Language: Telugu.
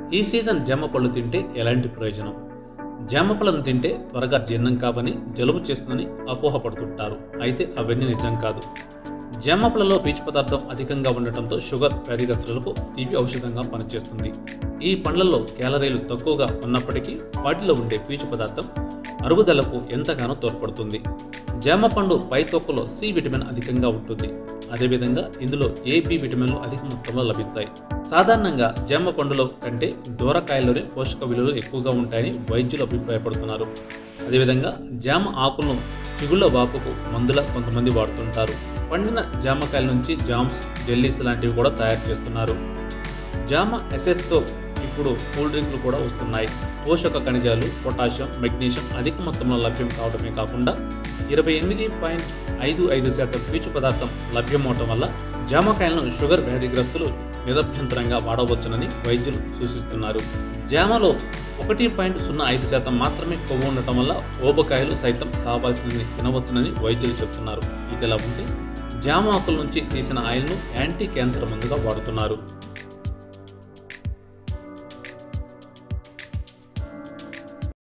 ఈ సీజన్ జామ పళ్ళు తింటే ఎలాంటి ప్రయోజనం జామ పళ్ళను తింటే త్వరగా జీర్ణం కావని జలుబు చేస్తుందని అపోహపడుతుంటారు అయితే అవన్నీ నిజం కాదు జామ పళ్ళలో పీచు పదార్థం అధికంగా ఉండటంతో షుగర్ వ్యాధిగ్రస్తులకు తీపి ఔషధంగా పనిచేస్తుంది ఈ పండ్లలో క్యాలరీలు తక్కువగా ఉన్నప్పటికీ వాటిలో ఉండే పీచు పదార్థం అరుగుదలకు ఎంతగానో తోడ్పడుతుంది జామ పండు పై తొక్కలో సి విటమిన్ అధికంగా ఉంటుంది అదేవిధంగా ఇందులో ఏ బి విటమిన్లు అధిక మొత్తంలో లభిస్తాయి సాధారణంగా జామ పండులో కంటే దూరకాయల్లోనే పోషక విలువలు ఎక్కువగా ఉంటాయని వైద్యులు అభిప్రాయపడుతున్నారు అదేవిధంగా జామ ఆకులను చిగుళ్ళ వాపుకు మందుల కొంతమంది వాడుతుంటారు పండిన జామకాయల నుంచి జామ్స్ జెల్లీస్ లాంటివి కూడా తయారు చేస్తున్నారు జామ ఎసెస్తో ఇప్పుడు కూల్ డ్రింక్లు కూడా వస్తున్నాయి పోషక ఖనిజాలు పొటాషియం మెగ్నీషియం అధిక మొత్తంలో లభ్యం కావడమే కాకుండా ఇరవై ఎనిమిది పాయింట్ ఐదు ఐదు శాతం పీచు పదార్థం లభ్యమవటం వల్ల జామకాయలను షుగర్ వ్యాధిగ్రస్తులు నిరభ్యంతరంగా వాడవచ్చునని వైద్యులు సూచిస్తున్నారు జామలో ఒకటి పాయింట్ సున్నా ఐదు శాతం మాత్రమే కొవ్వు ఉండటం వల్ల ఓబకాయలు సైతం కావాల్సినవి తినవచ్చునని వైద్యులు చెబుతున్నారు ఇదిలా ఉంటే జామ ఆకుల నుంచి తీసిన ఆయిల్ను యాంటీ క్యాన్సర్ మందుగా వాడుతున్నారు